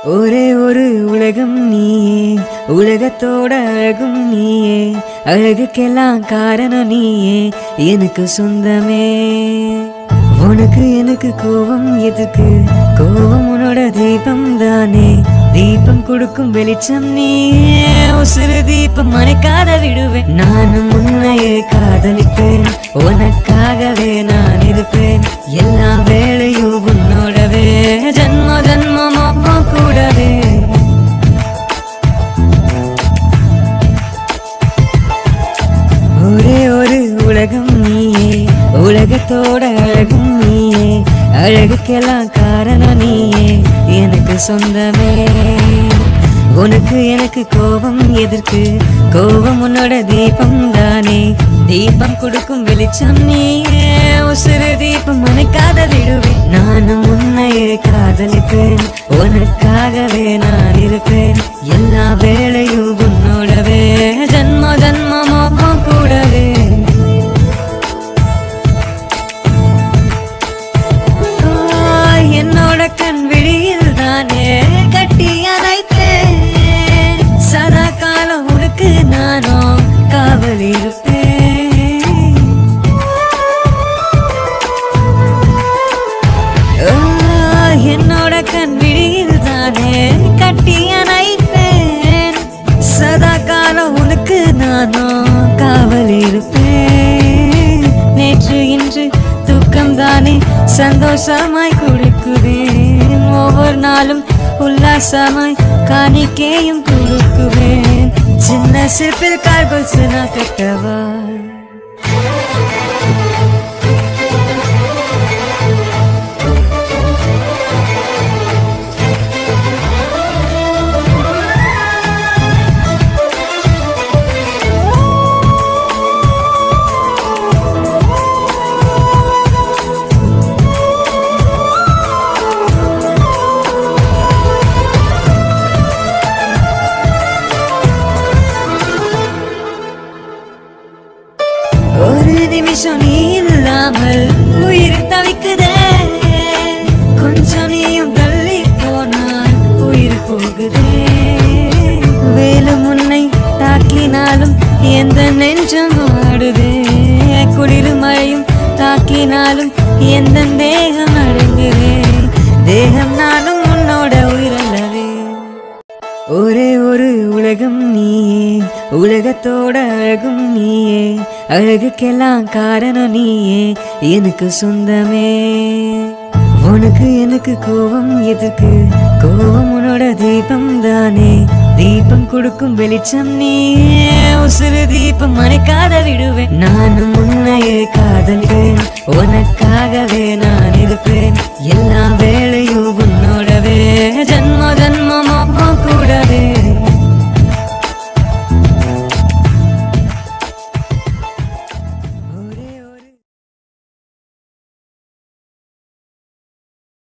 ஒரே ஒரு உலகம் நீயே உலகத்தோட அழகும் நீயே அழகுக்கெல்லாம் காரணம் நீயே எனக்கு சொந்தமே உனக்கு எனக்கு கோபம் எதுக்கு கோபம் உன்னோட தீபம் தானே தீபம் கொடுக்கும் வெளிச்சம் நீயே உசிறு தீபம் மறைக்காத விடுவேன் நானும் உன்னையே காதலிப்பேன் உனக்காகவே நான் இருப்பேன் எல்லா வேளையும் உன்னோடவே ஜன்ம ஜன்மமா கூடவே ஒரே ஒரு உலகம் நீயே உலகத்தோட அழகும் நீயே அழகுக்கெல்லாம் காரணம் நீயே எனக்கு சொந்தமே உனக்கு எனக்கு கோபம் எதற்கு கோபம் உன்னோட தீபம் தானே தீபம் கொடுக்கும் வெளிச்சம் நீயே உசிறு தீபம் அணைக்காத விடுவேன் நானும் உன்னையே காதலிப்பேன் உனக்காகவே நான் இருப்பேன் எல்லா வேளையும் உன்னோடவே ஜன்ம ஜன்மமோ கூடவே ஆ, என்னோட கண் விழியில் தானே கட்டி அணைத்தேன் சதா காலம் உனக்கு நானும் காவல் இருப்பேன் ஆ, என்னோட கண் விழியில் தானே கட்டி அணைப்பேன் சதா காலம் உனக்கு நானும் காவல் இருப்பேன் நேற்று இன்று துக்கம் தானே சந்தோஷமாய் கொடுக்குவேன் ஒவ்வொரு நாளும் உல்லாசமாய் காணிக்கையும் கொடுக்குவேன் சின்ன சிப்பில் கால் கொலுசு நான் கட்டவா ஒரு நிமிஷம் நீ இல்லாமல் உயிர் தவிக்குதே கொஞ்சம் நீயும் தள்ளி போனால் உயிர் போகுதே வேலு முன்னை தாக்கினாலும் எந்த நெஞ்சம் ஆடுதே குளிர் மழையும் தாக்கினாலும் எந்த தேகம் அடங்குதே தேகம் நானும் உன்னோட உயிரல்லவே ஒரே ஒரு உலகம் நீயே உலகத்தோட அழகும் நீயே அழகுக்கெல்லாம் காரணம் நீயே எனக்கு சொந்தமே உனக்கு எனக்கு கோபம் எதுக்கு கோபம் உன்னோட தீபம் தானே தீபம் கொடுக்கும் வெளிச்சம் நீயே உசிறு தீபம் அணைக்காத விடுவேன் நானும் உன்னையே காதலிப்பேன் உனக்காகவே நான் இருப்பேன் எல்லா வேளையும் உன்னோடவே ஜன்ம ஜன்மமோ கூடவே